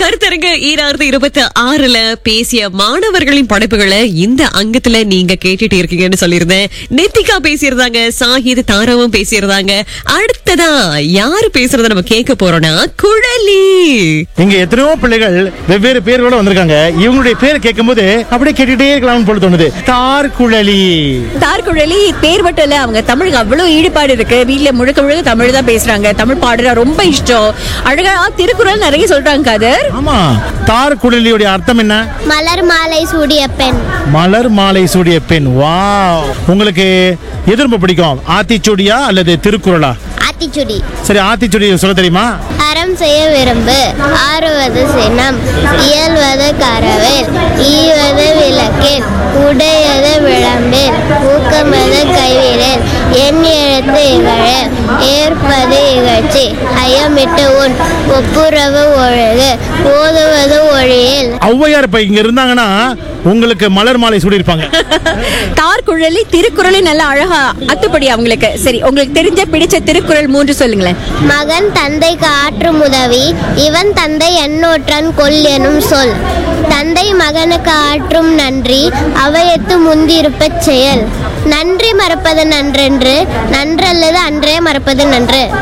கருத்தரங்க ஈராயிரத்தி இருபத்தி ஆறுல பேசிய மாணவர்களின் படைப்புகளை இந்த அங்கத்துல நீங்க கேட்டுட்டு இருக்கீங்கன்னு சொல்லியிருந்தேன் நெத்திகா பேசியிருந்தாங்க சாஹித் தாராவும் பேசியிருந்தாங்க அடுத்ததா யாரு பேசுறத நம்ம கேட்க போறோம்னா குழலி இங்க எத்தனையோ பிள்ளைகள் வெவ்வேறு பேர்களோட வந்திருக்காங்க இவங்களுடைய பேரை கேட்கும்போது அப்படியே கேட்டுட்டே இருக்கலாம்னு போல தோணுது தார் குழலி தார்குழலி பேர் மட்டும் இல்ல அவங்க தமிழுக்கு அவ்வளவு ஈடுபாடு இருக்கு வீட்ல முழுக்க முழுக்க தமிழ் தான் பேசுறாங்க தமிழ் பாடுற ரொம்ப இஷ்டம் அழகா திருக்குறள் நிறைய சொல்றாங்க காதர் ஆமா தார் குழலியுடைய அர்த்தம் என்ன மலர் மாலை சூடிய பெண் மலர் மாலை சூடிய பெண் வா உங்களுக்கு எது ரொம்ப பிடிக்கும் ஆத்திச்சூடியா அல்லது திருக்குறளா ஆத்திச்சுடி சரி ஆத்திச்சூடி சொல்ல தெரியுமா அறம் செய்ய விரும்பு ஆறுவது சினம் இயல்வது கரவேல் ஈவது விளக்கேல் உடையது விளம்பில் ஊக்கமது கைவிரல் என் எழுத்து இகழல் ஏற்பது இகழ்ச்சி ஐயமிட்டு உன் ஒப்புரவு ஒழுகு ஓதுவது ஒழியில் ஔவையார் இப்ப இங்க இருந்தாங்கன்னா உங்களுக்கு மலர் மாலை சூடியிருப்பாங்க தார்குழலி திருக்குறளை நல்லா அழகா அத்துப்படி அவங்களுக்கு சரி உங்களுக்கு தெரிஞ்ச பிடிச்ச திருக்குறள் மூன்று சொல்லுங்களேன் மகன் தந்தைக்கு ஆற்றும் உதவி இவன் தந்தை எண்ணோற்றான் கொல் எனும் சொல் தந்தை மகனுக்கு ஆற்றும் நன்றி அவையத்து முந்திருப்பச் செயல் நன்றி மறப்பது நன்றென்று நன்றல்லது அன்றே மறப்பது நன்று